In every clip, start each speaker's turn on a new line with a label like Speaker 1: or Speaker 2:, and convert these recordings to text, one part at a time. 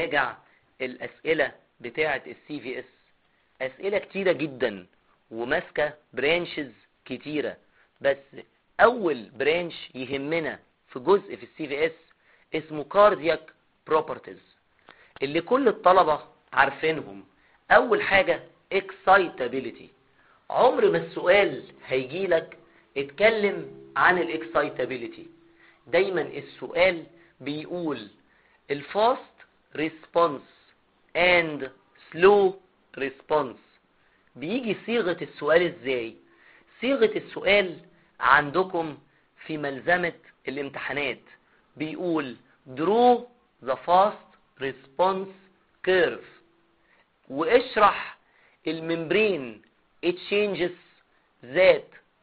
Speaker 1: نراجع الاسئلة بتاعة السي في اس اسئلة كتيرة جدا وماسكة برانشز كتيرة بس اول برانش يهمنا في جزء في السي في اس اسمه كاردياك بروبرتيز اللي كل الطلبة عارفينهم اول حاجة excitability عمر ما السؤال هيجيلك اتكلم عن الاكسايتابيليتي دايما السؤال بيقول الفاست ريسبونس اند سلو ريسبونس بيجي صيغة السؤال ازاي صيغة السؤال عندكم في ملزمة الامتحانات بيقول draw the fast response curve واشرح الممبرين changes that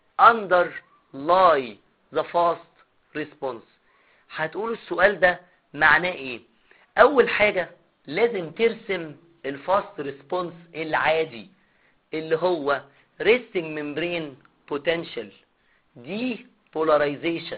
Speaker 1: underlie the fast response هتقولوا السؤال ده معناه ايه اول حاجة لازم ترسم الفاست ريسبونس العادي اللي هو resting membrane potential depolarization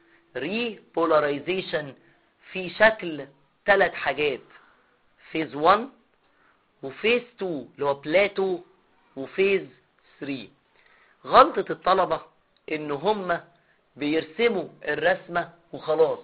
Speaker 1: repolarization في شكل ثلاث حاجات فيز 1 وفيز 2 اللي هو بلاتو وفيز 3 غلطة الطلبة ان هم بيرسموا الرسمة وخلاص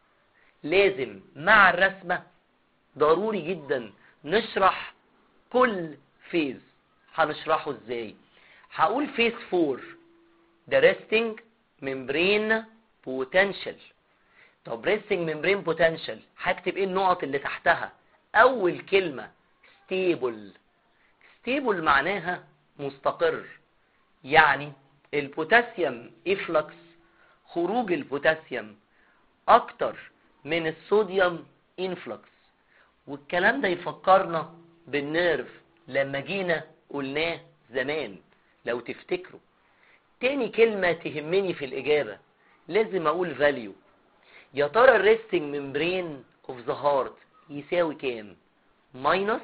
Speaker 1: لازم مع الرسمة ضروري جدا نشرح كل فيز هنشرحه ازاي هقول فيز 4 ده resting membrane potential طب resting membrane potential هكتب ايه النقط اللي تحتها اول كلمة stable stable معناها مستقر يعني البوتاسيوم افلكس خروج البوتاسيوم اكتر من الصوديوم انفلكس والكلام ده يفكرنا بالنيرف لما جينا قلناه زمان لو تفتكروا تاني كلمة تهمني في الإجابة لازم أقول value يا ترى الريستنج ممبرين اوف ذا هارت يساوي كام ماينس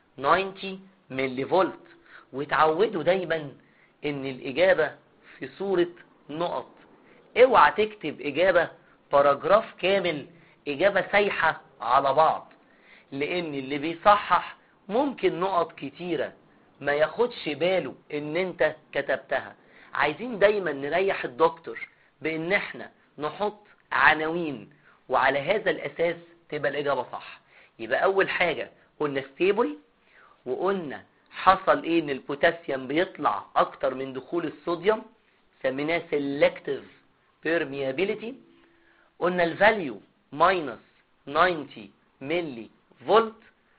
Speaker 1: 90 ملي فولت وتعودوا دايما ان الاجابة في صورة نقط اوعى تكتب اجابة باراجراف كامل اجابة سايحة على بعض لان اللي بيصحح ممكن نقط كتيرة ما ياخدش باله ان انت كتبتها عايزين دايما نريح الدكتور بان احنا نحط عناوين وعلى هذا الاساس تبقى الاجابة صح يبقى اول حاجة قلنا ستيبل وقلنا حصل ايه ان البوتاسيوم بيطلع اكتر من دخول الصوديوم سميناه selective permeability قلنا الفاليو ماينس 90 ملي فولت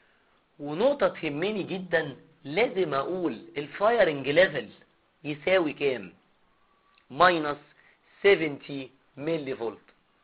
Speaker 1: ونقطة تهمني جدا لازم اقول الفايرنج ليفل يساوي كام ماينس 70 ملي فولت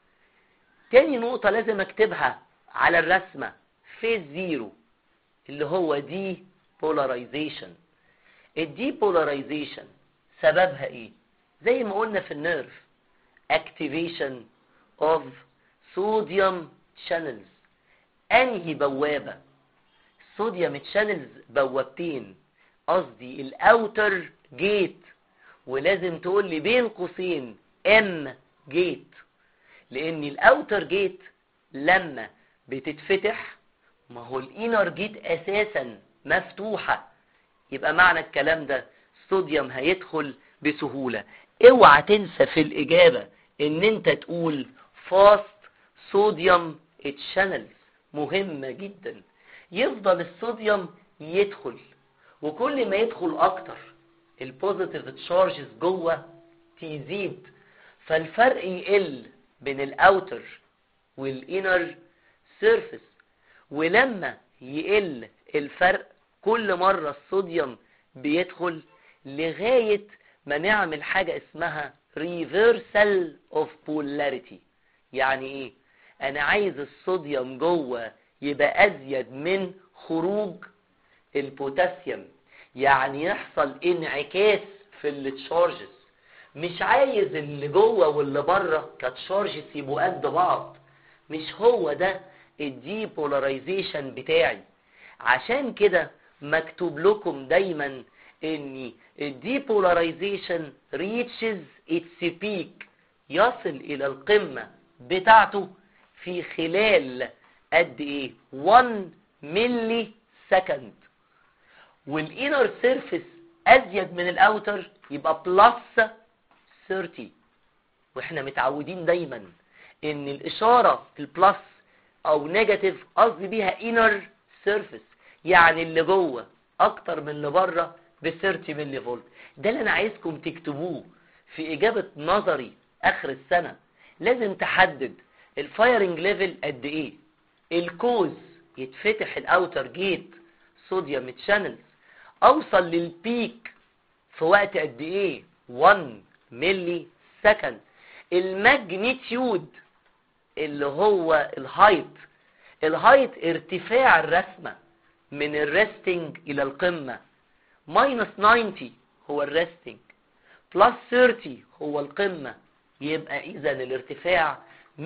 Speaker 1: تاني نقطة لازم اكتبها على الرسمة فيز زيرو اللي هو دي بولاريزيشن الدي بولاريزيشن سببها ايه زي ما قلنا في النيرف activation of sodium channels انهي بوابة صوديوم channels بوابتين قصدي الاوتر جيت ولازم تقول لي بين قوسين ام جيت لان الاوتر جيت لما بتتفتح ما هو الانر جيت اساسا مفتوحة يبقى معنى الكلام ده الصوديوم هيدخل بسهولة اوعى تنسى في الاجابة ان انت تقول فاست صوديوم تشانلز مهمة جدا يفضل الصوديوم يدخل وكل ما يدخل اكتر البوزيتيف تشارجز جوه تزيد فالفرق يقل بين الاوتر والانر سيرفيس ولما يقل الفرق كل مرة الصوديوم بيدخل لغاية ما نعمل حاجة اسمها reversal of polarity يعني ايه انا عايز الصوديوم جوه يبقى ازيد من خروج البوتاسيوم يعني يحصل انعكاس في التشارجز مش عايز اللي جوه واللي بره كتشارجز يبقوا قد بعض مش هو ده الديبولاريزيشن بتاعي عشان كده مكتوب لكم دايما ان الديبولاريزيشن reaches its peak يصل الى القمة بتاعته في خلال قد ايه 1 ملي سكند والانر سيرفيس ازيد من الاوتر يبقى بلس 30 واحنا متعودين دايما ان الاشاره البلس او نيجاتيف قصدي بيها انر سيرفيس يعني اللي جوه اكتر من اللي بره ب 30 ملي فولت ده اللي انا عايزكم تكتبوه في اجابه نظري اخر السنه لازم تحدد الفايرنج ليفل قد ايه الكوز يتفتح الاوتر جيت صوديوم تشانلز اوصل للبيك في وقت قد ايه 1 ملي سكند الماجنيتيود اللي هو الهايت الهايت ارتفاع الرسمة من الريستنج الى القمة ماينس 90 هو الريستنج بلس 30 هو القمة يبقى اذا الارتفاع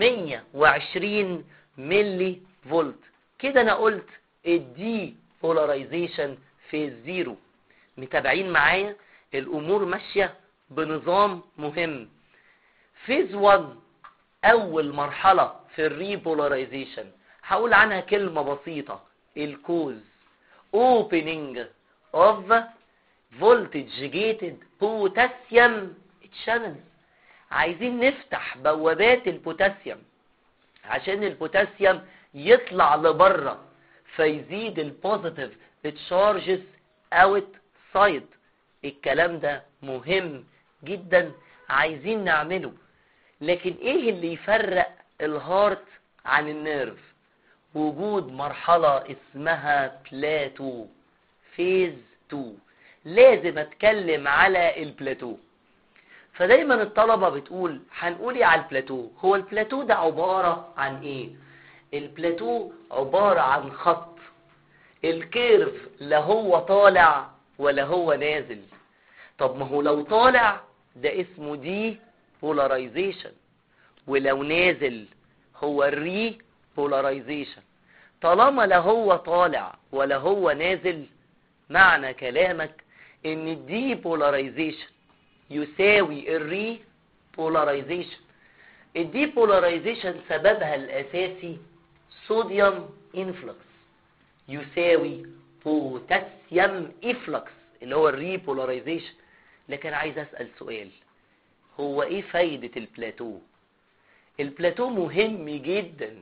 Speaker 1: 120 ملي فولت كده انا قلت الدي بولاريزيشن في زيرو متابعين معايا الامور ماشية بنظام مهم فيز 1 اول مرحلة في الريبولاريزيشن هقول عنها كلمة بسيطة الكوز opening of voltage gated potassium channels عايزين نفتح بوابات البوتاسيوم عشان البوتاسيوم يطلع لبره فيزيد البوزيتيف تشارجز اوت سايد الكلام ده مهم جدا عايزين نعمله لكن ايه اللي يفرق الهارت عن النيرف وجود مرحلة اسمها بلاتو فيز 2 لازم اتكلم على البلاتو فدايما الطلبة بتقول هنقول ايه على البلاتو هو البلاتو ده عبارة عن ايه البلاتو عبارة عن خط الكيرف لا هو طالع ولا هو نازل طب ما هو لو طالع ده اسمه دي بولاريزيشن ولو نازل هو الري بولاريزيشن طالما لا هو طالع ولا هو نازل معنى كلامك ان الدي بولاريزيشن يساوي الري بولاريزيشن الدي بولاريزيشن سببها الاساسي صوديوم انفلكس يساوي بوتاسيوم افلكس اللي هو الري بولاريزيشن لكن عايز اسال سؤال هو ايه فايدة البلاتو البلاتو مهم جدا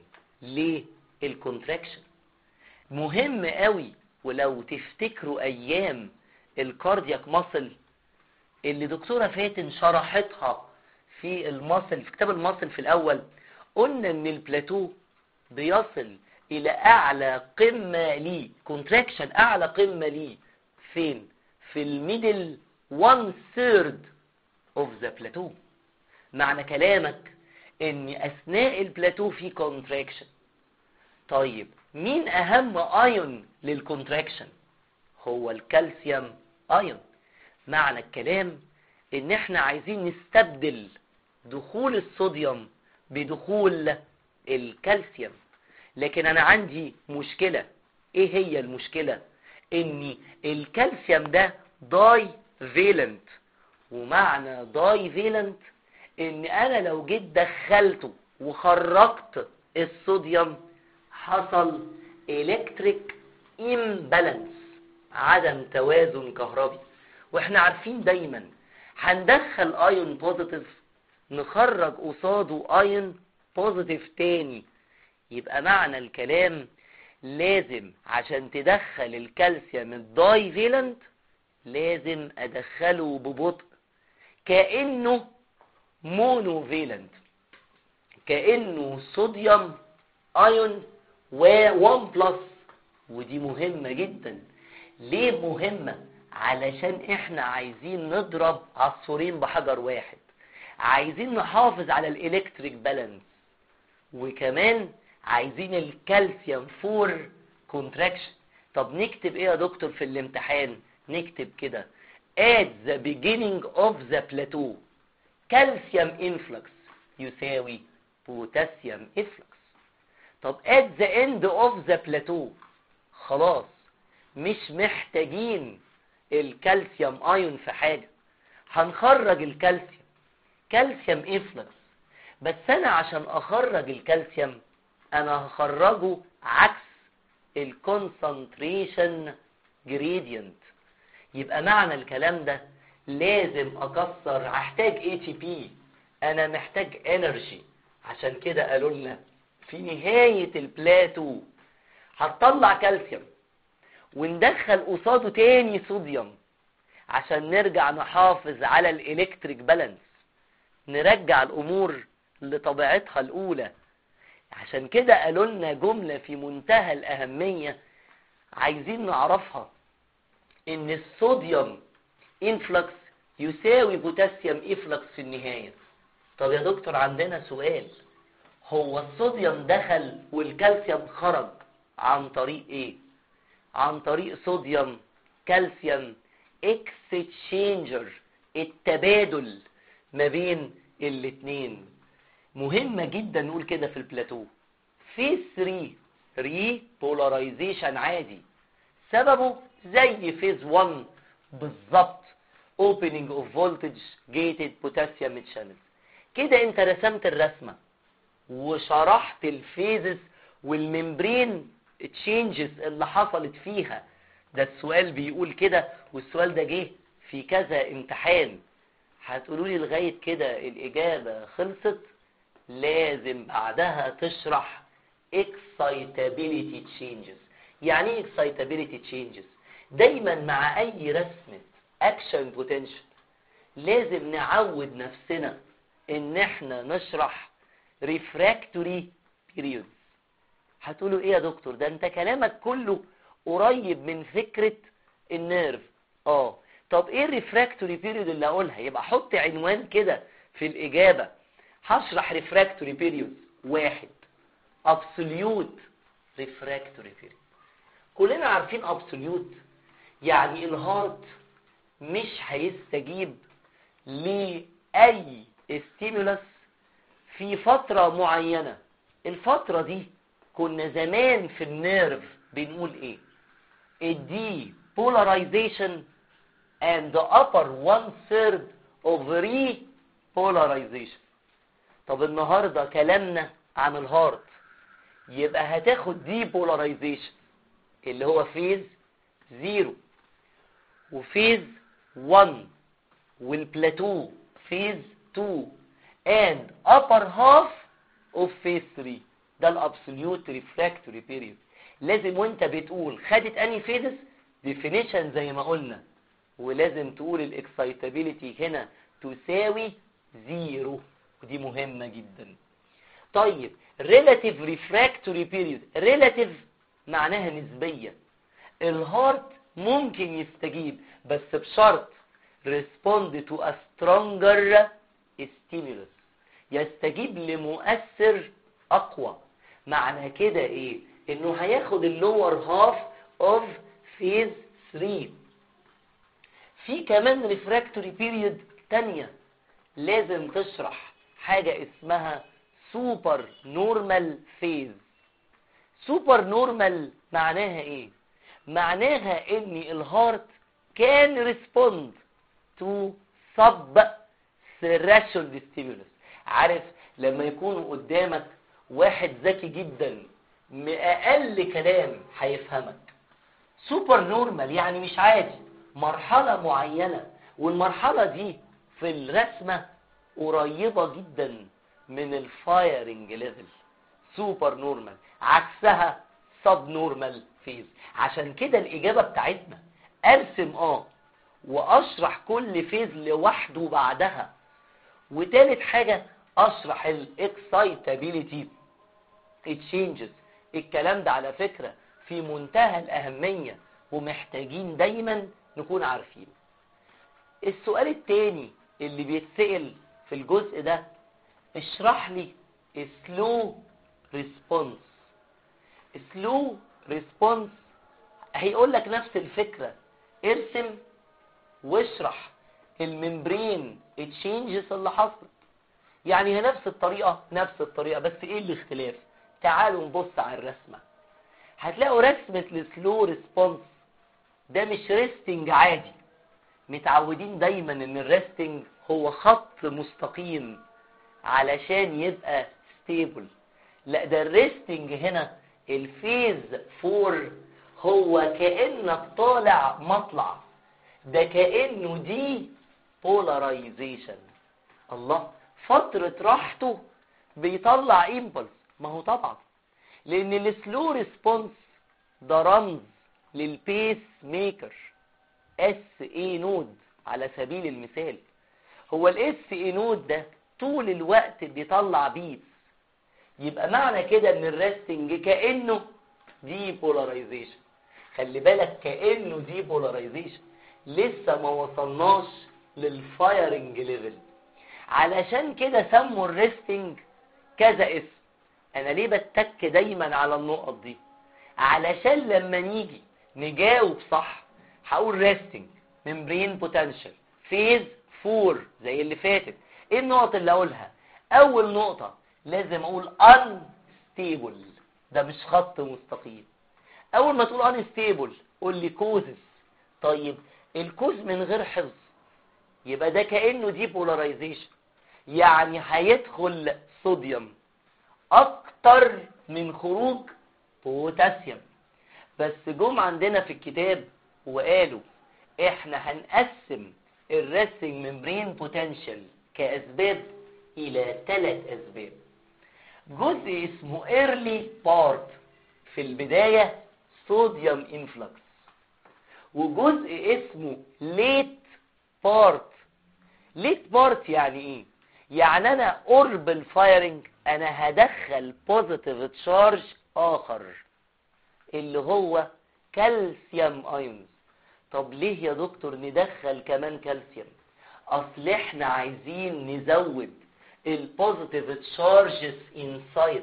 Speaker 1: للكونتراكشن مهم قوي ولو تفتكروا ايام الكاردياك ماسل اللي دكتورة فاتن شرحتها في الماسل في كتاب الماسل في الاول قلنا ان البلاتو بيصل الى اعلى قمة ليه كونتراكشن اعلى قمة ليه فين في الميدل 1 third of the plateau معنى كلامك ان اثناء البلاتو في كونتراكشن طيب مين اهم ايون للكونتراكشن هو الكالسيوم ايون معنى الكلام ان احنا عايزين نستبدل دخول الصوديوم بدخول الكالسيوم لكن انا عندي مشكلة ايه هي المشكلة ان الكالسيوم ده داي فيلنت ومعنى داي فيلنت ان انا لو جيت دخلته وخرجت الصوديوم حصل الكتريك امبالانس عدم توازن كهربي واحنا عارفين دايما هندخل ايون بوزيتيف نخرج قصاده ايون بوزيتيف تاني يبقى معنى الكلام لازم عشان تدخل الكالسيوم الداي فيلنت لازم ادخله ببطء كأنه مونو فيلنت كأنه صوديوم ايون و1 بلس ودي مهمة جدا ليه مهمة علشان احنا عايزين نضرب عصفورين بحجر واحد عايزين نحافظ على الالكتريك بالانس وكمان عايزين الكالسيوم فور كونتراكشن طب نكتب ايه يا دكتور في الامتحان نكتب كده at the beginning of the plateau calcium influx يساوي potassium efflux طب at the end of the plateau خلاص مش محتاجين الكالسيوم ايون في حاجة هنخرج الكالسيوم كالسيوم افلكس بس انا عشان اخرج الكالسيوم انا هخرجه عكس الكونسنتريشن جريدينت يبقى معنى الكلام ده لازم اكسر هحتاج اي تي بي انا محتاج انرجي عشان كده قالوا لنا في نهاية البلاتو هتطلع كالسيوم وندخل قصاده تاني صوديوم عشان نرجع نحافظ على الالكتريك بالانس نرجع الامور لطبيعتها الاولى عشان كده قالوا لنا جملة في منتهى الاهمية عايزين نعرفها ان الصوديوم انفلكس يساوي بوتاسيوم افلكس في النهاية طب يا دكتور عندنا سؤال هو الصوديوم دخل والكالسيوم خرج عن طريق ايه عن طريق صوديوم كالسيوم اكستشينجر التبادل ما بين الاتنين مهمة جدا نقول كده في البلاتو فيز 3 ري بولاريزيشن عادي سببه زي فيز 1 بالظبط opening of voltage gated potassium channels كده انت رسمت الرسمة وشرحت الفيزز والممبرين تشينجز اللي حصلت فيها ده السؤال بيقول كده والسؤال ده جه في كذا امتحان هتقولوا لي لغاية كده الإجابة خلصت لازم بعدها تشرح excitability changes يعني ايه excitability changes دايما مع اي رسمة action potential لازم نعود نفسنا ان احنا نشرح refractory periods هتقولوا ايه يا دكتور ده انت كلامك كله قريب من فكرة النيرف اه طب ايه الريفراكتوري بيريود اللي اقولها يبقى حط عنوان كده في الاجابة هشرح ريفراكتوري بيريود واحد absolute refractory period كلنا عارفين absolute يعني الهارت مش هيستجيب لأي ستيمولس في فترة معينة الفترة دي كنا زمان في النيرف بنقول ايه الدي polarization and the upper one third of repolarization طب النهاردة كلامنا عن الهارت يبقى هتاخد دي بولاريزيشن اللي هو فيز زيرو وفيز 1 والبلاتو فيز 2 and upper half of phase 3 ده الابسوليوت ريفراكتوري بيريود لازم وانت بتقول خدت اني فيزز ديفينيشن زي ما قلنا ولازم تقول الاكسايتابيليتي هنا تساوي زيرو ودي مهمة جدا طيب relative refractory period relative معناها نسبية الهارت ممكن يستجيب بس بشرط respond to a stronger stimulus يستجيب لمؤثر اقوى معنى كده ايه انه هياخد اللور هاف اوف فيز 3 في كمان ريفراكتوري بيريود تانية لازم تشرح حاجة اسمها سوبر نورمال فيز سوبر نورمال معناها ايه معناها ان الهارت كان ريسبوند تو سب ثريشولد ستيمولس عارف لما يكون قدامك واحد ذكي جدا اقل كلام هيفهمك سوبر نورمال يعني مش عادي مرحلة معينة والمرحلة دي في الرسمة قريبة جدا من الفايرنج ليفل سوبر نورمال عكسها سب نورمال فيز عشان كده الإجابة بتاعتنا أرسم اه وأشرح كل فيز لوحده بعدها وتالت حاجة أشرح الاكسايتابيليتي تشينجز الكلام ده على فكرة في منتهى الأهمية ومحتاجين دايما نكون عارفين السؤال التاني اللي بيتسأل في الجزء ده اشرح لي slow response slow response هيقول لك نفس الفكرة ارسم واشرح الممبرين التشينجز اللي حصلت يعني هي نفس الطريقة نفس الطريقة بس ايه الاختلاف تعالوا نبص على الرسمة هتلاقوا رسمة السلو ريسبونس ده مش ريستنج عادي متعودين دايما ان الريستنج هو خط مستقيم علشان يبقى ستيبل لا ده الريستنج هنا الفيز فور هو كأنك طالع مطلع ده كأنه دي بولاريزيشن الله فترة راحته بيطلع امبلس ما هو طبعا لان السلو ريسبونس ده رمز للبيس ميكر اس اي نود على سبيل المثال هو الاس اي نود ده طول الوقت بيطلع بيتس يبقى معنى كده ان الريستنج كانه دي بولاريزيشن خلي بالك كانه دي بولاريزيشن لسه ما وصلناش للفايرنج ليفل علشان كده سموا الريستنج كذا اسم انا ليه بتك دايما على النقط دي علشان لما نيجي نجاوب صح هقول ريستنج ممبرين بوتنشال فيز فور زي اللي فاتت ايه النقط اللي اقولها اول نقطة لازم اقول unstable ده مش خط مستقيم اول ما تقول unstable قول لي كوزز طيب الكوز من غير حفظ يبقى ده كأنه دي بولاريزيشن يعني هيدخل صوديوم اكتر من خروج بوتاسيوم بس جم عندنا في الكتاب وقالوا احنا هنقسم الريستنج ممبرين بوتنشال كاسباب الى ثلاث اسباب جزء اسمه ايرلي بارت في البداية صوديوم انفلكس وجزء اسمه ليت بارت ليت بارت يعني ايه يعني انا قرب الفايرنج انا هدخل بوزيتيف تشارج اخر اللي هو كالسيوم ايونز طب ليه يا دكتور ندخل كمان كالسيوم اصل احنا عايزين نزود البوزيتيف تشارجز انسايد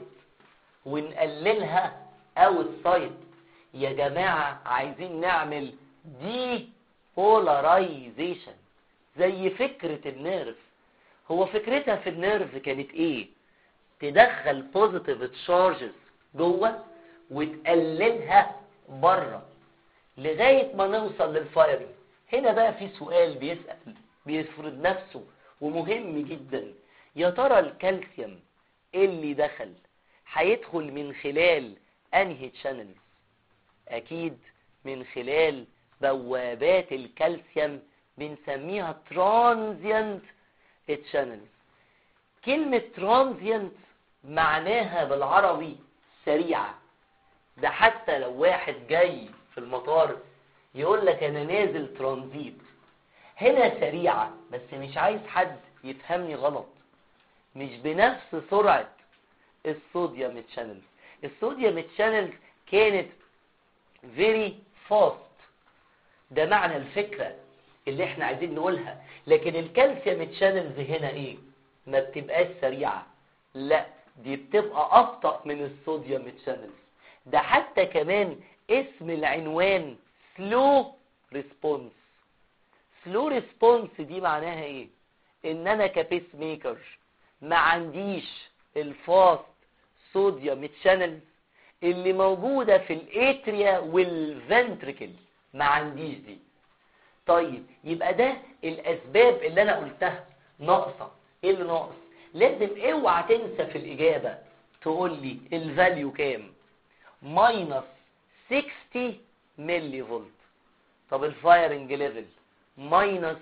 Speaker 1: ونقللها اوتسايد يا جماعة عايزين نعمل دي بولاريزيشن زي فكرة النيرف هو فكرتها في النيرف كانت ايه تدخل بوزيتيف تشارجز جوه وتقللها بره لغاية ما نوصل للفايرنج هنا بقى في سؤال بيسأل بيفرض نفسه ومهم جدا يا ترى الكالسيوم اللي دخل هيدخل من خلال انهي تشانلز اكيد من خلال بوابات الكالسيوم بنسميها ترانزيانت تشانلز كلمة ترانزيانت معناها بالعربي سريعة ده حتى لو واحد جاي في المطار يقول لك انا نازل ترانزيت هنا سريعة بس مش عايز حد يفهمني غلط مش بنفس سرعة الصوديوم تشانلز الصوديوم تشانلز كانت very fast ده معنى الفكرة اللي احنا عايزين نقولها لكن الكالسيوم تشانلز هنا ايه ما بتبقاش سريعة لا دي بتبقى ابطأ من الصوديوم تشانلز ده حتى كمان اسم العنوان سلو ريسبونس سلو ريسبونس دي معناها ايه ان انا كبيس ميكر ما عنديش الفاست صوديوم تشانلز اللي موجودة في الاتريا والفنتريكل ما عنديش دي طيب يبقى ده الاسباب اللي انا قلتها ناقصة ايه اللي ناقص لازم اوعى تنسى في الاجابة تقول لي الفاليو كام ماينس 60 ملي فولت طب الفايرنج ليفل ماينس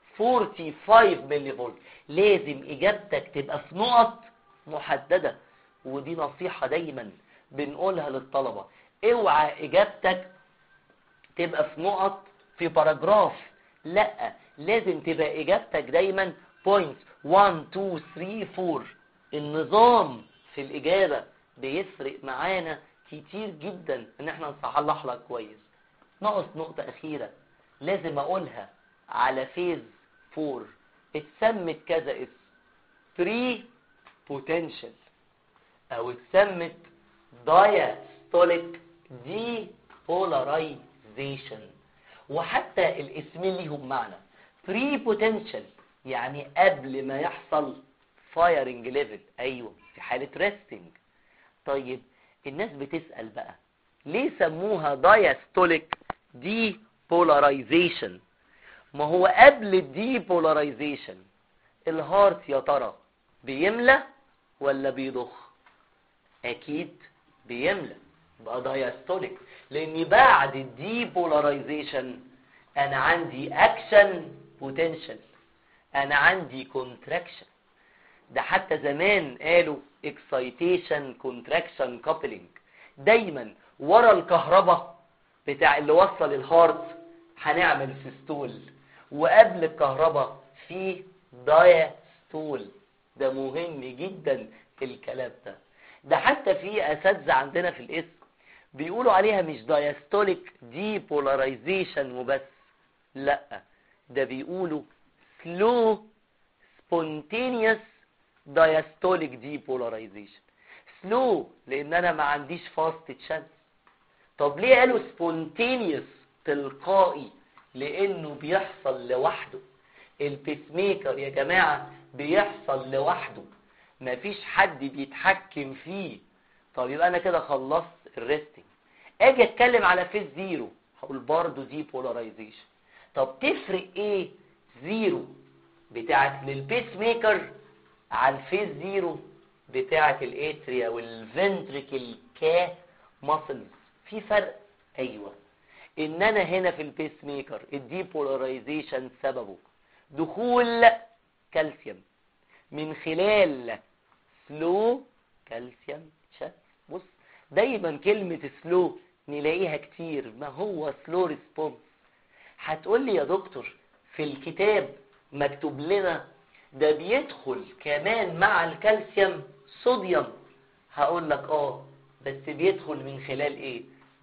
Speaker 1: 45 ملي فولت لازم اجابتك تبقى في نقط محددة ودي نصيحة دايما بنقولها للطلبة اوعى اجابتك تبقى في نقط في باراجراف لا لازم تبقى اجابتك دايما بوينت 1 2 3 4 النظام في الاجابة بيفرق معانا كتير جدا ان احنا نصحح لك كويس ناقص نقطة اخيرة لازم اقولها على فيز 4 اتسمت كذا اسم بري بوتنشال او اتسمت diastolic depolarization وحتى الاسمين ليهم معنى بري بوتنشال يعني قبل ما يحصل فايرنج ليفل ايوه في حالة ريستنج طيب الناس بتسأل بقى ليه سموها diastolic depolarization ما هو قبل الديبولاريزيشن الهارت يا ترى بيملى ولا بيضخ اكيد بيملى يبقى دايستوليك لان بعد الديبولاريزيشن انا عندي اكشن بوتنشال انا عندي كونتراكشن ده حتى زمان قالوا اكسايتيشن كونتراكشن كابلنج دايما ورا الكهرباء بتاع اللي وصل الهارت هنعمل سيستول وقبل الكهرباء في دايستول ده مهم جدا الكلام ده ده حتى في اساتذه عندنا في الاسم بيقولوا عليها مش دايستوليك دي بولاريزيشن وبس لا ده بيقولوا slow spontaneous diastolic depolarization slow لان انا ما عنديش fast chance طب ليه قالوا spontaneous تلقائي لانه بيحصل لوحده البيس ميكر يا جماعة بيحصل لوحده مفيش حد بيتحكم فيه طب يبقى انا كده خلصت الريستنج اجي اتكلم على فيز زيرو هقول برضه دي بولاريزيشن طب تفرق ايه زيرو بتاعت للبيس ميكر على الفيز زيرو بتاعت الاتريا والفنتريكل كا ماسلز في فرق ايوه ان انا هنا في البيس ميكر الديبولاريزيشن سببه دخول كالسيوم من خلال سلو كالسيوم شات بص دايما كلمة سلو نلاقيها كتير ما هو سلو ريسبونس هتقول لي يا دكتور في الكتاب مكتوب لنا ده بيدخل كمان مع الكالسيوم صوديوم هقول لك اه بس بيدخل من خلال ايه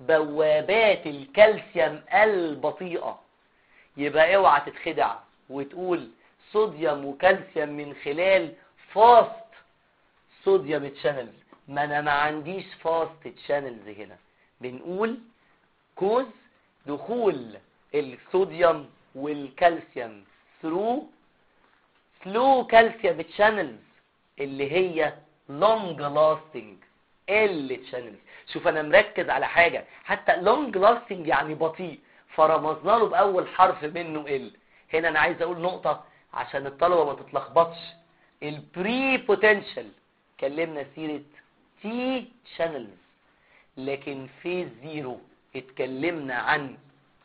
Speaker 1: بوابات الكالسيوم البطيئة يبقى اوعى تتخدع وتقول صوديوم وكالسيوم من خلال فاست صوديوم تشانلز ما انا ما عنديش فاست تشانلز هنا بنقول كوز دخول الصوديوم والكالسيوم ثرو سلو كالسيوم تشانلز اللي هي لونج لاستنج ال تشانلز شوف انا مركز على حاجه حتى لونج لاستنج يعني بطيء فرمزنا له باول حرف منه ال هنا انا عايز اقول نقطه عشان الطلبه ما تتلخبطش البري بوتنشال اتكلمنا سيره تي شانلز لكن في زيرو اتكلمنا عن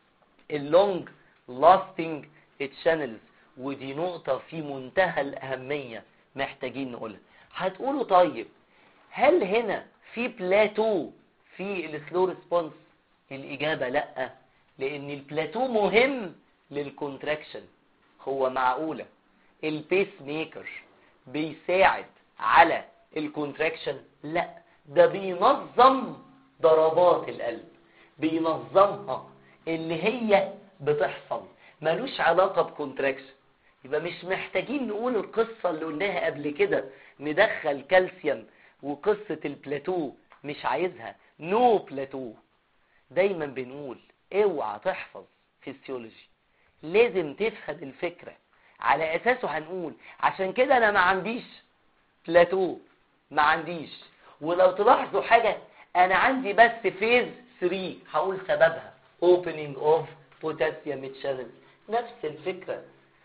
Speaker 1: اللونج لاستنج تشانلز ودي نقطة في منتهى الأهمية محتاجين نقولها هتقولوا طيب هل هنا في بلاتو في السلو ريسبونس الإجابة لأ لأن البلاتو مهم للكونتراكشن هو معقولة البيس ميكر بيساعد على الكونتراكشن لا ده بينظم ضربات القلب بينظمها اللي هي بتحصل ملوش علاقة بكونتراكشن يبقى مش محتاجين نقول القصة اللي قلناها قبل كده ندخل كالسيوم وقصة البلاتو مش عايزها نو no بلاتو دايما بنقول اوعى تحفظ فيسيولوجي لازم تفهم الفكرة على اساسه هنقول عشان كده انا ما عنديش بلاتو ما عنديش ولو تلاحظوا حاجة انا عندي بس فيز 3 هقول سببها opening of potassium channel نفس الفكرة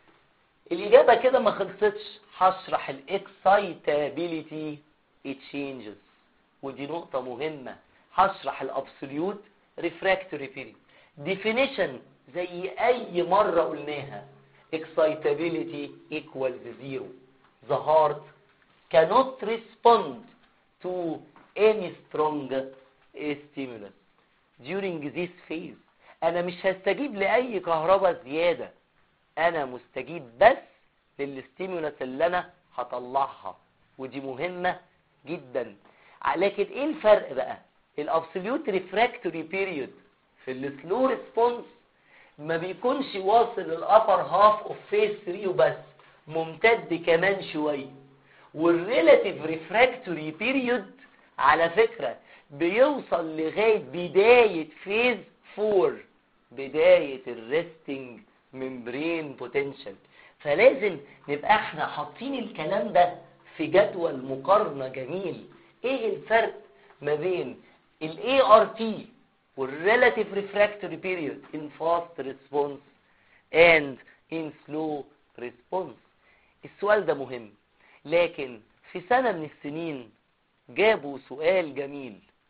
Speaker 1: الإجابة كده ما خلصتش هشرح الاكسايتابيليتي changes ودي نقطة مهمة هشرح الابسوليوت ريفراكتوري بيريد definition زي أي مرة قلناها excitability equals zero the heart cannot respond to any strong stimulus during this phase انا مش هستجيب لاي كهرباء زيادة انا مستجيب بس للستيمولس اللي انا هطلعها ودي مهمة جدا لكن ايه الفرق بقى الابسوليوت ريفراكتوري بيريود في السلو ريسبونس ما بيكونش واصل للابر هاف اوف فيس 3 وبس ممتد كمان شويه والريلاتيف ريفراكتوري بيريود على فكرة بيوصل لغاية بداية فيز 4 بداية الريستنج ممبرين بوتنشال فلازم نبقى احنا حاطين الكلام ده في جدول مقارنة جميل ايه الفرق ما بين الاي ار تي والريلاتيف ريفراكتوري بيريود in fast response and in slow response السؤال ده مهم لكن في سنة من السنين جابوا سؤال جميل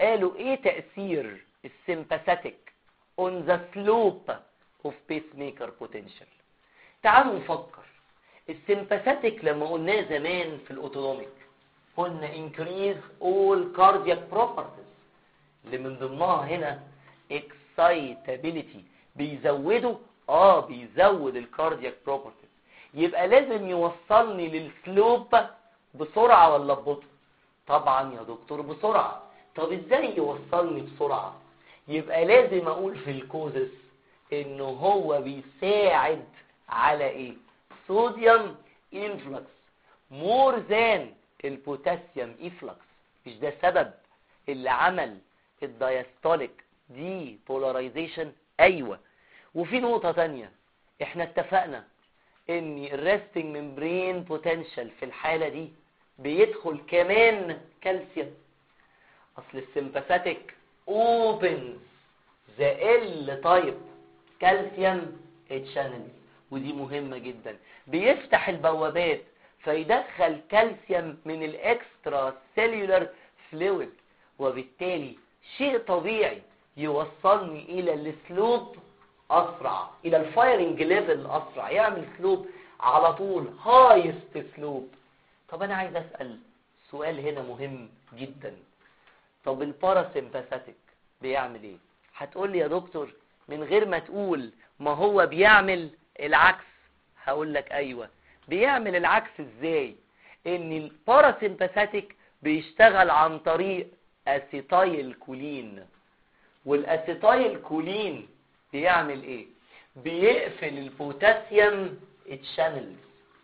Speaker 1: قالوا ايه تأثير السيمباثيك on the slope of pacemaker potential تعالوا نفكر السيمباثيك لما قلناه زمان في الاوتونوميك قلنا increase all cardiac properties اللي من ضمنها هنا excitability بيزودوا اه بيزود الكاردياك بروبرتيز يبقى لازم يوصلني للسلوب بسرعة ولا ببطء طبعا يا دكتور بسرعة طب ازاي يوصلني بسرعة يبقى لازم اقول في الكوزس انه هو بيساعد على ايه صوديوم انفلكس مور ذان البوتاسيوم افلكس مش ده سبب اللي عمل الدايستوليك دي بولاريزيشن ايوه وفي نقطة تانية احنا اتفقنا ان الريستنج ممبرين بوتنشال في الحالة دي بيدخل كمان كالسيوم اصل السمباثيك اوبن ذا ال تايب كالسيوم تشانل ودي مهمة جدا بيفتح البوابات فيدخل كالسيوم من الاكسترا سيلولار فلويد وبالتالي شيء طبيعي يوصلني الى السلوب اسرع الى الفايرنج ليفل اسرع يعمل سلوب على طول هايست سلوب طب انا عايز اسال سؤال هنا مهم جدا طب الباراسيمباثيك بيعمل ايه هتقول لي يا دكتور من غير ما تقول ما هو بيعمل العكس هقول لك ايوه بيعمل العكس ازاي ان الباراسيمباثيك بيشتغل عن طريق اسيتايل كولين والاسيتايل كولين بيعمل ايه بيقفل البوتاسيوم تشانلز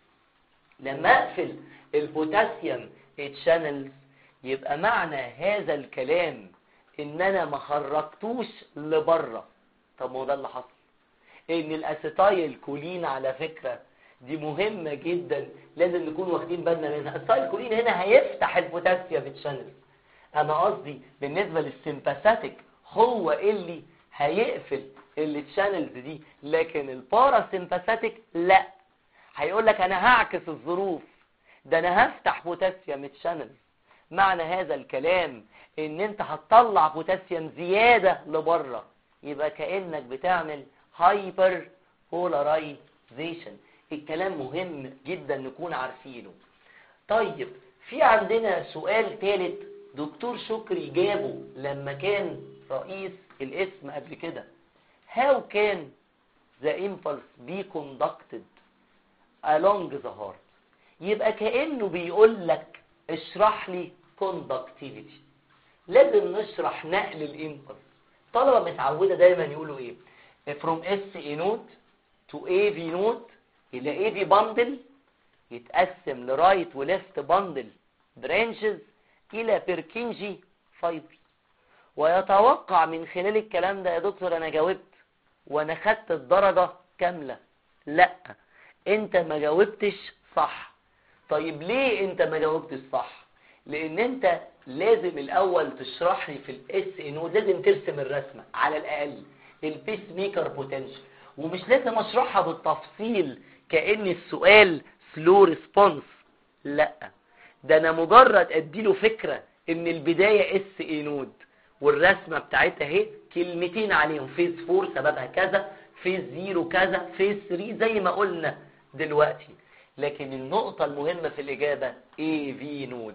Speaker 1: لما اقفل البوتاسيوم تشانلز يبقى معنى هذا الكلام ان انا ما خرجتوش لبره طب ما هو ده اللي حصل ان الاسيتايل كولين على فكره دي مهمة جدا لازم نكون واخدين بالنا منها الاسيتايل كولين هنا هيفتح البوتاسيوم تشانلز انا قصدي بالنسبة للسيمباثيك هو اللي هيقفل التشانلز دي لكن الباراسيمباثيك لا هيقول لك انا هعكس الظروف ده انا هفتح بوتاسيوم تشانلز معنى هذا الكلام ان انت هتطلع بوتاسيوم زيادة لبره يبقى كأنك بتعمل هايبر بولارايزيشن الكلام مهم جدا نكون عارفينه طيب في عندنا سؤال ثالث دكتور شكري جابه لما كان رئيس الاسم قبل كده how can the impulse be conducted along the heart يبقى كأنه بيقول لك اشرح لي conductivity لازم نشرح نقل الامبلس طلبة متعودة دايما يقولوا ايه from S A node to A V node إلى A V bundle يتقسم لرايت وليفت باندل برانشز إلى بيركنجي فايبرز ويتوقع من خلال الكلام ده يا دكتور أنا جاوبت وأنا خدت الدرجة كاملة لا أنت ما جاوبتش صح طيب ليه أنت ما جاوبتش صح لأن أنت لازم الأول تشرح لي في الاس ان لازم ترسم الرسمة على الأقل البيس ميكر بوتنشال ومش لازم اشرحها بالتفصيل كأن السؤال سلو ريسبونس لا ده انا مجرد اديله فكرة ان البداية اس اي نود والرسمة بتاعتها اهي كلمتين عليهم فيز 4 سببها كذا فيز 0 كذا فيز 3 زي ما قلنا دلوقتي لكن النقطة المهمة في الإجابة اي في نود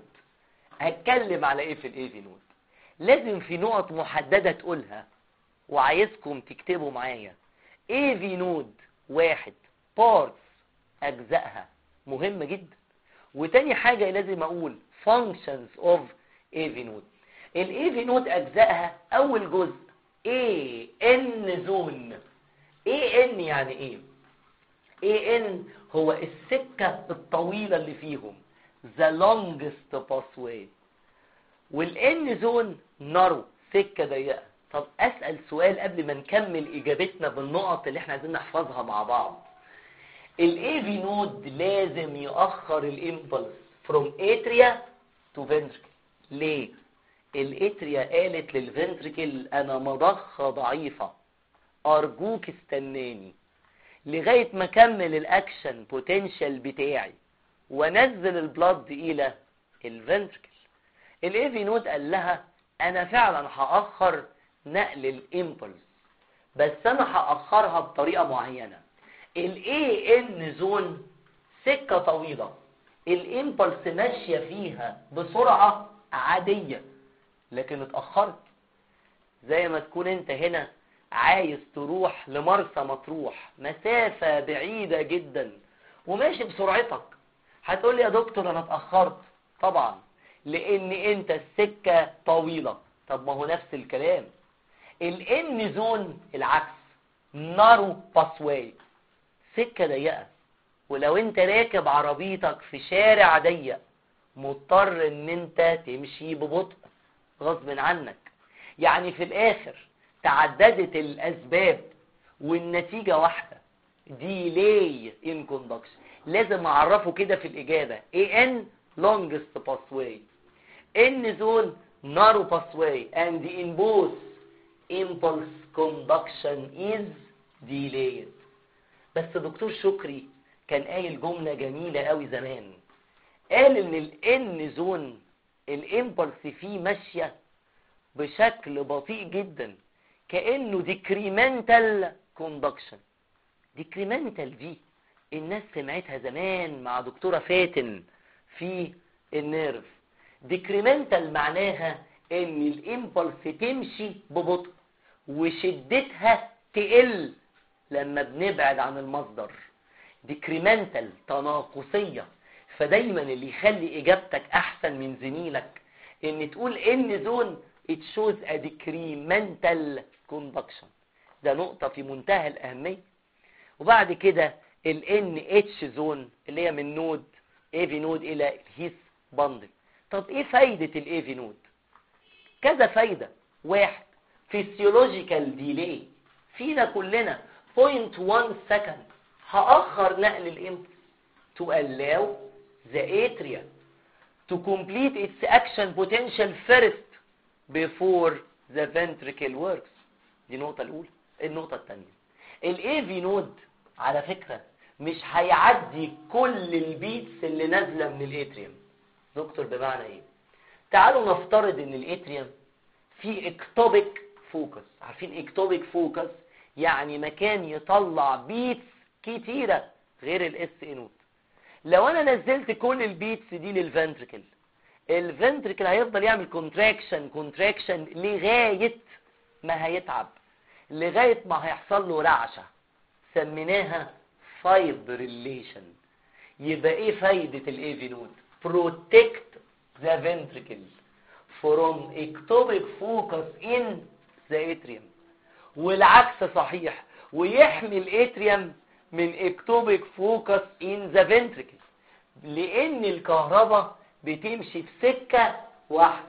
Speaker 1: هتكلم على ايه في الاي في نود لازم في نقط محددة تقولها وعايزكم تكتبوا معايا اي في نود واحد بارتس اجزائها مهمة جدا وتاني حاجة لازم اقول functions of AV node ال AV node اجزائها اول جزء A N zone A N يعني ايه A N هو السكة الطويلة اللي فيهم the longest pathway والN zone narrow سكة ضيقة طب اسأل سؤال قبل ما نكمل اجابتنا بالنقط اللي احنا عايزين نحفظها مع بعض الاي في نود لازم يأخر الامبلس from atria to ventricle ليه الاتريا قالت للفنتريكل انا مضخة ضعيفة ارجوك استناني لغاية ما اكمل الاكشن بوتنشال بتاعي وانزل البلد الى الفنتريكل الاي في نود قال لها انا فعلا هاخر نقل الامبلس بس انا هاخرها بطريقه معينه الاي ان زون سكه طويله الامبلس ماشيه فيها بسرعه عاديه لكن اتاخرت زي ما تكون انت هنا عايز تروح لمرسى مطروح مسافة بعيدة جدا وماشي بسرعتك هتقول لي يا دكتور انا اتأخرت طبعا لان انت السكة طويلة طب ما هو نفس الكلام الان زون العكس نارو باسواي سكة ضيقة ولو انت راكب عربيتك في شارع ضيق مضطر ان انت تمشي ببطء غصب عنك يعني في الاخر تعددت الاسباب والنتيجة واحدة delay in conduction لازم اعرفه كده في الاجابة ان longest pathway n zone narrow pathway and in both impulse conduction is delayed بس دكتور شكري كان قايل جملة جميلة قوي زمان قال ان الان زون الامبلس فيه ماشية بشكل بطيء جدا كأنه ديكريمنتال كوندكشن ديكريمنتال دي الناس سمعتها زمان مع دكتورة فاتن في النيرف ديكريمنتال معناها ان الامبلس تمشي ببطء وشدتها تقل لما بنبعد عن المصدر ديكريمنتال تناقصية فدايما اللي يخلي اجابتك احسن من زميلك ان تقول ان زون it shows a decremental conduction ده نقطة في منتهى الأهمية وبعد كده ال NH زون اللي هي من نود AV نود إلى الهيث باندل طب إيه فايدة ال AV نود كذا فايدة واحد physiological delay فينا كلنا 0.1 second هأخر نقل الإمبلس to allow the atria to complete its action potential first before the ventricle works دي النقطة الأولى النقطة الثانية الاي في نود على فكرة مش هيعدي كل البيتس اللي نازلة من الاتريوم دكتور بمعنى ايه تعالوا نفترض ان الاتريوم في اكتوبيك فوكس عارفين اكتوبيك فوكس يعني مكان يطلع بيتس كتيرة غير الاس اي نود لو انا نزلت كل البيتس دي للفنتركل الفنتركل هيفضل يعمل كونتراكشن كونتراكشن لغاية ما هيتعب لغاية ما هيحصل له رعشة سميناها فايبريليشن يبقى ايه فايدة الاي نود protect the ventricle from ectopic focus in the atrium والعكس صحيح ويحمي الاتريوم من ectopic focus in the ventricle لان الكهرباء بتمشي في سكة واحدة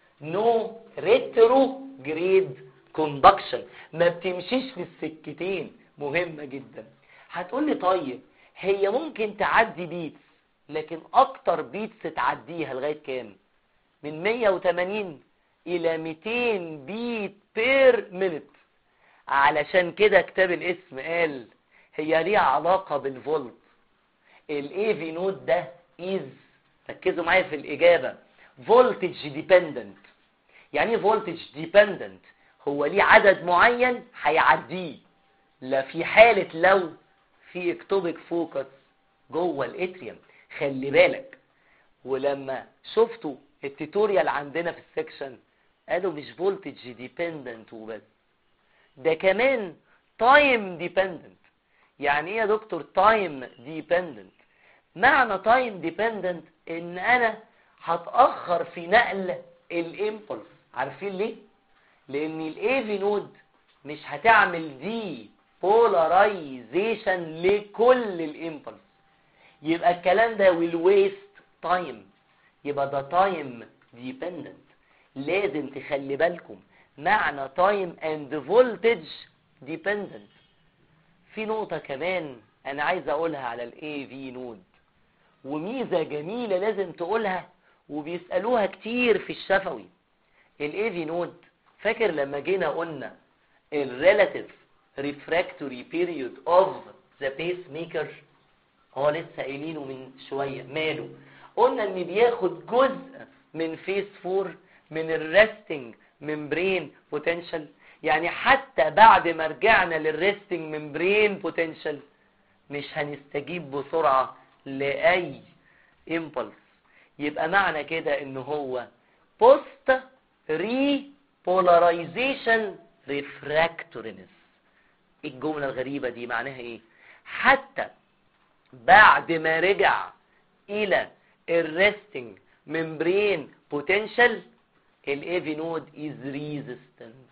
Speaker 1: نو ريترو جريد كوندكشن ما بتمشيش في السكتين مهمة جدا هتقول لي طيب هي ممكن تعدي بيتس لكن اكتر بيتس تعديها لغاية كام من 180 الى 200 بيت بير مينت علشان كده كتاب الاسم قال هي ليها علاقة بالفولت الاي في نود ده از ركزوا معايا في الإجابة voltage dependent يعني ايه voltage dependent هو ليه عدد معين هيعديه لا في حالة لو في اكتوبيك فوكس جوه الاتريوم خلي بالك ولما شفتوا التيتوريال عندنا في السكشن قالوا مش voltage dependent وبس ده كمان time dependent يعني ايه يا دكتور time dependent معنى تايم ديبندنت ان انا هتاخر في نقل الامبلس عارفين ليه لان الاي في نود مش هتعمل دي بولاريزيشن لكل الامبلس يبقى الكلام ده will waste time يبقى ده تايم ديبندنت لازم تخلي بالكم معنى تايم اند فولتج ديبندنت في نقطة كمان انا عايز اقولها على الاي في نود وميزة جميلة لازم تقولها وبيسألوها كتير في الشفوي الاي في نود فاكر لما جينا قلنا الريلاتيف ريفراكتوري بيريود اوف ذا بيس ميكر هو لسه قايلينه من شوية ماله قلنا ان بياخد جزء من فيس 4 من الريستنج ممبرين بوتنشال يعني حتى بعد ما رجعنا للريستنج ممبرين بوتنشال مش هنستجيب بسرعة لأي impulse يبقى معنى كده ان هو post repolarization refractoriness الجملة الغريبة دي معناها ايه حتى بعد ما رجع الى الريستنج ممبرين بوتنشال الايفي نود از ريزيستنت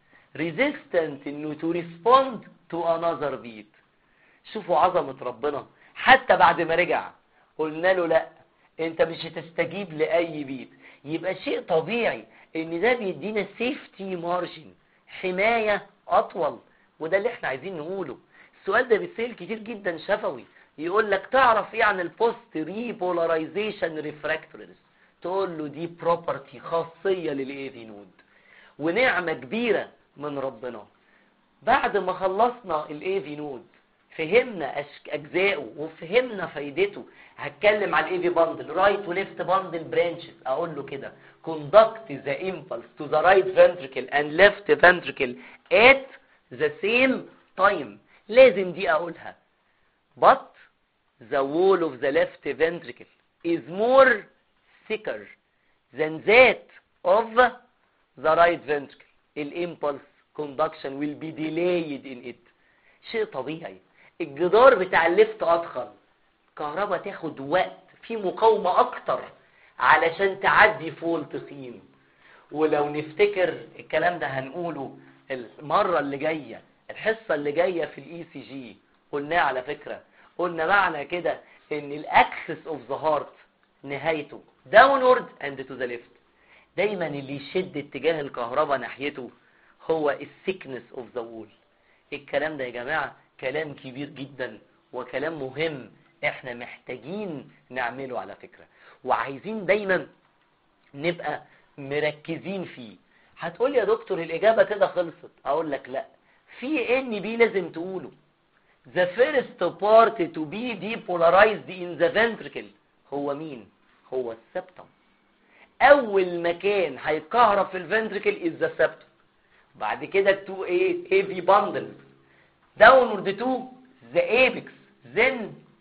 Speaker 1: ريزيستنت انه تو ريسبوند تو انذر بيت شوفوا عظمة ربنا حتى بعد ما رجع قلنا له لا انت مش هتستجيب لاي بيت يبقى شيء طبيعي ان ده بيدينا سيفتي مارجن حماية اطول وده اللي احنا عايزين نقوله السؤال ده بيتسال كتير جدا شفوي يقول لك تعرف ايه عن البوست ريبولاريزيشن ريفراكتوريز تقول له دي بروبرتي خاصيه للايفي نود ونعمه كبيره من ربنا بعد ما خلصنا الايفي نود فهمنا أشك- اجزائه وفهمنا فايدته هتكلم على الايفي باندل رايت وليفت باندل برانشز اقول له كده conduct the impulse to the right ventricle and left ventricle at the same time لازم دي اقولها but the wall of the left ventricle is more thicker than that of the right ventricle impulse conduction will be delayed in it شيء طبيعي الجدار بتاع الليفت اضخم كهرباء تاخد وقت في مقاومة اكتر علشان تعدي فول تخين ولو نفتكر الكلام ده هنقوله المرة اللي جاية الحصة اللي جاية في الاي سي جي قلناه على فكرة قلنا معنى كده ان الاكسس اوف ذا هارت نهايته داونورد اند تو ذا ليفت دايما اللي يشد اتجاه الكهرباء ناحيته هو السيكنس اوف ذا وول الكلام ده يا جماعة كلام كبير جدا وكلام مهم احنا محتاجين نعمله على فكرة وعايزين دايما نبقى مركزين فيه هتقول يا دكتور الإجابة كده خلصت أقول لك لا في ان بي لازم تقوله the first part to be depolarized in the ventricle هو مين هو السبتم أول مكان هيتكهرب في الفنتريكل is the septum بعد كده التو ايه heavy bundles downward to the apex then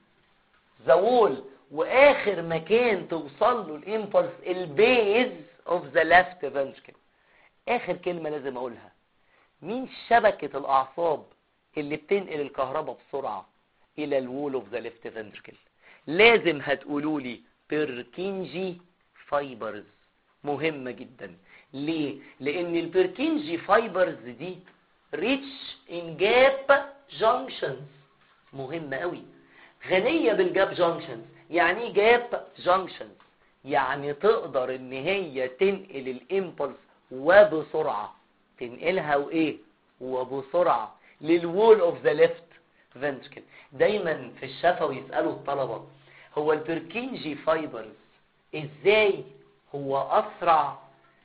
Speaker 1: the wall واخر مكان توصل له الامبلس البيز اوف ذا ليفت ventricle اخر كلمه لازم اقولها مين شبكه الاعصاب اللي بتنقل الكهرباء بسرعه الى الوول اوف ذا ليفت ventricle لازم هتقولوا لي بيركينجي فايبرز مهمه جدا ليه لان البيركينجي فايبرز دي ريتش ان جاب جانكشنز مهمه قوي غنيه بالجاب جانكشنز يعني ايه جاب جانكشنز يعني تقدر ان هي تنقل الامبلس وبسرعه تنقلها وايه وبسرعه للوول اوف ذا ليفت فنتركل دايما في الشفوي يسالوا الطلبه هو البركينجي فايبرز ازاي هو اسرع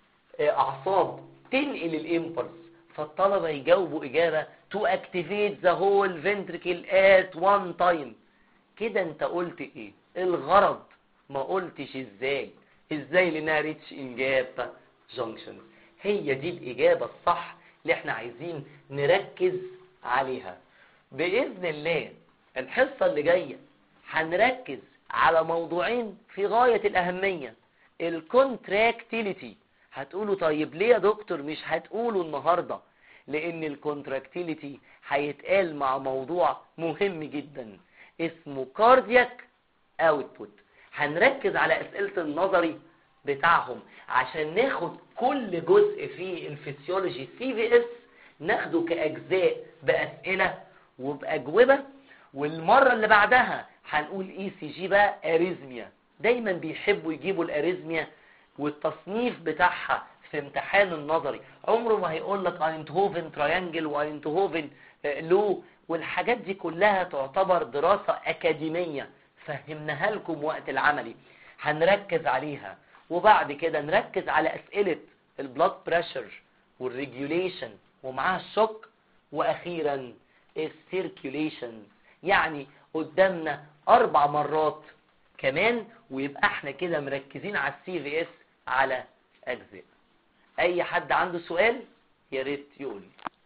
Speaker 1: اعصاب تنقل الامبلس فالطلبه يجاوبوا اجابه to activate the whole ventricle at one time كده انت قلت ايه الغرض ما قلتش ازاي ازاي لانها ريتش انجاب جانكشن هي دي الاجابه الصح اللي احنا عايزين نركز عليها باذن الله الحصه اللي جايه هنركز على موضوعين في غايه الاهميه الكونتراكتيليتي هتقولوا طيب ليه يا دكتور مش هتقولوا النهارده لان الكونتراكتيليتي هيتقال مع موضوع مهم جدا اسمه كاردياك اوتبوت هنركز على اسئله النظري بتاعهم عشان ناخد كل جزء في الفسيولوجي سي في اس ناخده كاجزاء باسئله وباجوبه والمره اللي بعدها هنقول اي سي جي بقى اريزميا دايما بيحبوا يجيبوا الاريزميا والتصنيف بتاعها في امتحان النظري عمره ما هيقول لك اينتهوفن تراينجل واينتهوفن لو والحاجات دي كلها تعتبر دراسة أكاديمية فهمناها لكم وقت العملي هنركز عليها وبعد كده نركز على أسئلة البلاد بريشر والريجوليشن ومعاها الشوك وأخيرا السيركيوليشن يعني قدامنا أربع مرات كمان ويبقى احنا كده مركزين على السي في اس على أجزاء اي حد عنده سؤال يا ريت يقول لي